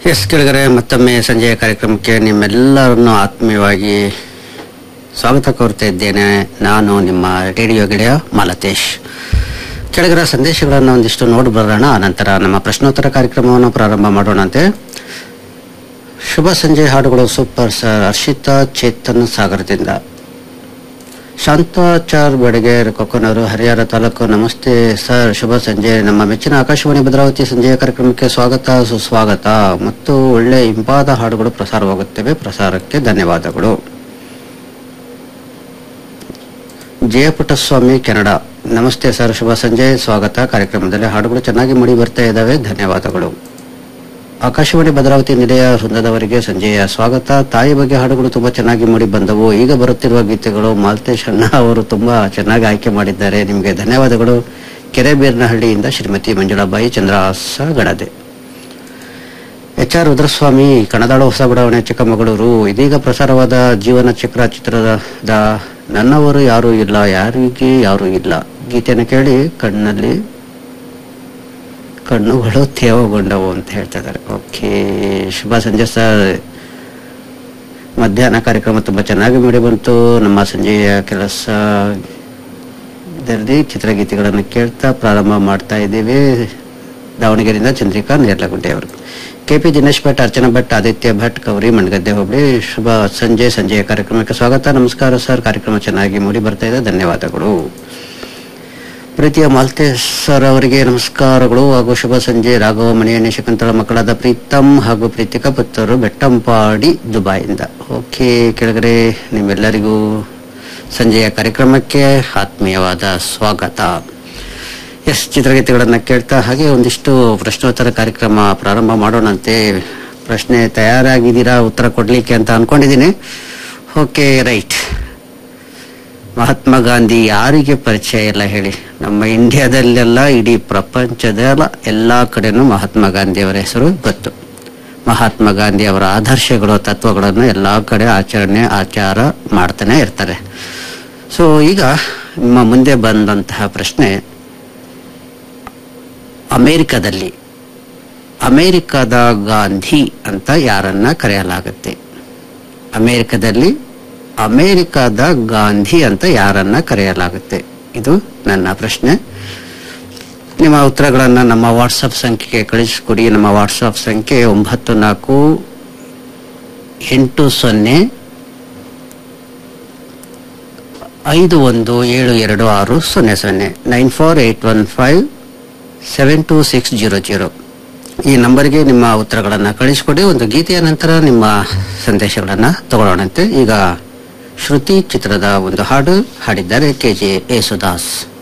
S ಕೆಳಗರೆ ಮತ್ತೊಮ್ಮೆ ಸಂಜೆಯ ಕಾರ್ಯಕ್ರಮಕ್ಕೆ ನಿಮ್ಮೆಲ್ಲರನ್ನು ಆತ್ಮೀಯವಾಗಿ ಸ್ವಾಗತ ಕೋರ್ತಾ ಇದ್ದೇನೆ ನಾನು ನಿಮ್ಮ ರೇಡಿಯೋ ಗೆಳೆಯ ಮಾಲತೇಶ್ ಕೆಳಗರ ಸಂದೇಶಗಳನ್ನು ಒಂದಿಷ್ಟು ನೋಡಿ ಬರೋಣ ಆನಂತರ ನಮ್ಮ ಪ್ರಶ್ನೋತ್ತರ ಕಾರ್ಯಕ್ರಮವನ್ನು ಪ್ರಾರಂಭ ಮಾಡೋಣಂತೆ ಶುಭ ಸಂಜೆ ಹಾಡುಗಳು ಸೂಪರ್ ಸರ್ ಹರ್ಷಿತಾ ಚೇತನ್ ಸಾಗರದಿಂದ ಶಾಂತಾಚಾರ್ ಬೆಡಗೇರ್ ಕೊಕ್ಕನೂರು ಹರಿಹರ ತಾಲೂಕು ನಮಸ್ತೆ ಸರ್ ಶುಭ ಸಂಜೆ ನಮ್ಮ ಮೆಚ್ಚಿನ ಆಕಾಶವಾಣಿ ಭದ್ರಾವತಿ ಸಂಜೆಯ ಕಾರ್ಯಕ್ರಮಕ್ಕೆ ಸ್ವಾಗತ ಸುಸ್ವಾಗತ ಮತ್ತು ಒಳ್ಳೆ ಇಂಪಾದ ಹಾಡುಗಳು ಪ್ರಸಾರವಾಗುತ್ತವೆ ಪ್ರಸಾರಕ್ಕೆ ಧನ್ಯವಾದಗಳು ಜಯಪುಟ್ಟಸ್ವಾಮಿ ಕೆನಡಾ ನಮಸ್ತೆ ಸರ್ ಶುಭ ಸಂಜೆ ಸ್ವಾಗತ ಕಾರ್ಯಕ್ರಮದಲ್ಲಿ ಹಾಡುಗಳು ಚೆನ್ನಾಗಿ ಮೂಡಿ ಬರ್ತಾ ಇದ್ದಾವೆ ಧನ್ಯವಾದಗಳು ಆಕಾಶವಾಣಿ ಭದ್ರಾವತಿ ನಿಲಯ ವೃಂದದವರಿಗೆ ಸಂಜೆಯ ಸ್ವಾಗತ ತಾಯಿ ಬಗ್ಗೆ ಹಾಡುಗಳು ತುಂಬಾ ಚೆನ್ನಾಗಿ ಮೂಡಿ ಬಂದವು ಈಗ ಬರುತ್ತಿರುವ ಗೀತೆಗಳು ಮಾಲ್ತೇಶ್ ಅಣ್ಣ ಅವರು ತುಂಬಾ ಚೆನ್ನಾಗಿ ಆಯ್ಕೆ ಮಾಡಿದ್ದಾರೆ ನಿಮಗೆ ಧನ್ಯವಾದಗಳು ಕೆರೆಬೀರ್ನಹಳ್ಳಿಯಿಂದ ಶ್ರೀಮತಿ ಮಂಜುಳಾಬಾಯಿ ಚಂದ್ರಾಸ ಗಡದೆ ಎಚ್ ಆರ್ ರುದ್ರಸ್ವಾಮಿ ಕಣದಾಳು ಹೊಸ ಬಡಾವಣೆ ಚಿಕ್ಕಮಗಳೂರು ಇದೀಗ ಪ್ರಸಾರವಾದ ಜೀವನ ಚಕ್ರ ಚಿತ್ರದ ನನ್ನವರು ಯಾರೂ ಇಲ್ಲ ಯಾರಿಗೆ ಯಾರೂ ಇಲ್ಲ ಗೀತೆಯನ್ನು ಕೇಳಿ ಕಣ್ಣಲ್ಲಿ ಕಣ್ಣುಗಳು ತೇವಗೊಂಡವು ಅಂತ ಹೇಳ್ತಾ ಇದ್ದಾರೆ ಓಕೆ ಶುಭ ಸಂಜೆ ಸರ್ ಮಧ್ಯಾಹ್ನ ಕಾರ್ಯಕ್ರಮ ತುಂಬಾ ಚೆನ್ನಾಗಿ ಮೂಡಿ ಬಂತು ನಮ್ಮ ಸಂಜೆಯ ಕೆಲಸ ಇದರಲ್ಲಿ ಚಿತ್ರಗೀತೆಗಳನ್ನು ಕೇಳ್ತಾ ಪ್ರಾರಂಭ ಮಾಡ್ತಾ ಇದ್ದೀವಿ ದಾವಣಗೆರೆಯಿಂದ ಚಂದ್ರಿಕಾ ನೇರ್ಲಗುಂಟೆ ಅವರು ಕೆ ಪಿ ದಿನೇಶ್ ಭಟ್ ಅರ್ಚನಾ ಭಟ್ ಆದಿತ್ಯ ಭಟ್ ಗೌರಿ ಮಣಗದ್ದೆ ಹೋಬಳಿ ಶುಭ ಸಂಜೆ ಸಂಜೆಯ ಕಾರ್ಯಕ್ರಮಕ್ಕೆ ಸ್ವಾಗತ ನಮಸ್ಕಾರ ಸರ್ ಕಾರ್ಯಕ್ರಮ ಚೆನ್ನಾಗಿ ಮೂಡಿ ಬರ್ತಾ ಇದೆ ಧನ್ಯವಾದಗಳು ಪ್ರೀತಿಯ ಮಾಲ್ತೇಶ್ ಸರ್ ಅವರಿಗೆ ನಮಸ್ಕಾರಗಳು ಹಾಗೂ ಶುಭ ಸಂಜೆ ರಾಘವ ಮಣಿಯಣ್ಣೆ ಶಕುಂತಳ ಮಕ್ಕಳಾದ ಪ್ರೀತಮ್ ಹಾಗೂ ಪ್ರೀತಿಕಾ ಪುತ್ತರು ಬೆಟ್ಟಂಪಾಡಿ ದುಬಾಯಿಂದ ಓಕೆ ಕೆಳಗಡೆ ನಿಮ್ಮೆಲ್ಲರಿಗೂ ಸಂಜೆಯ ಕಾರ್ಯಕ್ರಮಕ್ಕೆ ಆತ್ಮೀಯವಾದ ಸ್ವಾಗತ ಎಸ್ ಚಿತ್ರಗೀತೆಗಳನ್ನು ಕೇಳ್ತಾ ಹಾಗೆ ಒಂದಿಷ್ಟು ಪ್ರಶ್ನೋತ್ತರ ಕಾರ್ಯಕ್ರಮ ಪ್ರಾರಂಭ ಮಾಡೋಣಂತೆ ಪ್ರಶ್ನೆ ತಯಾರಾಗಿದ್ದೀರಾ ಉತ್ತರ ಕೊಡ್ಲಿಕ್ಕೆ ಅಂತ ಅನ್ಕೊಂಡಿದ್ದೀನಿ ಓಕೆ ರೈಟ್ ಮಹಾತ್ಮ ಗಾಂಧಿ ಯಾರಿಗೆ ಪರಿಚಯ ಇಲ್ಲ ಹೇಳಿ ನಮ್ಮ ಇಂಡಿಯಾದಲ್ಲೆಲ್ಲ ಇಡೀ ಪ್ರಪಂಚದ ಎಲ್ಲ ಕಡೆನೂ ಮಹಾತ್ಮ ಗಾಂಧಿ ಅವರ ಹೆಸರು ಗೊತ್ತು ಮಹಾತ್ಮ ಗಾಂಧಿ ಅವರ ಆದರ್ಶಗಳು ತತ್ವಗಳನ್ನು ಎಲ್ಲ ಕಡೆ ಆಚರಣೆ ಆಚಾರ ಮಾಡ್ತಾನೆ ಇರ್ತಾರೆ ಸೊ ಈಗ ನಿಮ್ಮ ಮುಂದೆ ಬಂದಂತಹ ಪ್ರಶ್ನೆ ಅಮೇರಿಕಾದಲ್ಲಿ ಅಮೇರಿಕಾದ ಗಾಂಧಿ ಅಂತ ಯಾರನ್ನ ಕರೆಯಲಾಗುತ್ತೆ ಅಮೇರಿಕಾದಲ್ಲಿ ಅಮೇರಿಕಾದ ಗಾಂಧಿ ಅಂತ ಯಾರನ್ನ ಕರೆಯಲಾಗುತ್ತೆ ಇದು ನನ್ನ ಪ್ರಶ್ನೆ ನಿಮ್ಮ ಉತ್ತರಗಳನ್ನು ನಮ್ಮ ವಾಟ್ಸಪ್ ಸಂಖ್ಯೆಗೆ ಕಳಿಸಿಕೊಡಿ ನಮ್ಮ ವಾಟ್ಸಪ್ ಸಂಖ್ಯೆ ಒಂಬತ್ತು ನಾಲ್ಕು ಎಂಟು ಸೊನ್ನೆ ಐದು ಒಂದು ಏಳು ಎರಡು ಆರು ಸೊನ್ನೆ ಸೊನ್ನೆ nine four eight one five seven two six zero zero ಈ ನಂಬರ್ಗೆ ನಿಮ್ಮ ಉತ್ತರಗಳನ್ನು ಕಳಿಸಿಕೊಡಿ ಒಂದು ಗೀತೆಯ ನಂತರ ನಿಮ್ಮ ಸಂದೇಶಗಳನ್ನು ತಗೊಳ್ಳೋಣಂತೆ ಈಗ ಶ್ರುತಿ ಚಿತ್ರದ ಒಂದು ಹಾಡು ಹಾಡಿದ್ದಾರೆ ಕೆ ಜೆ ಯೇಸುದಾಸ್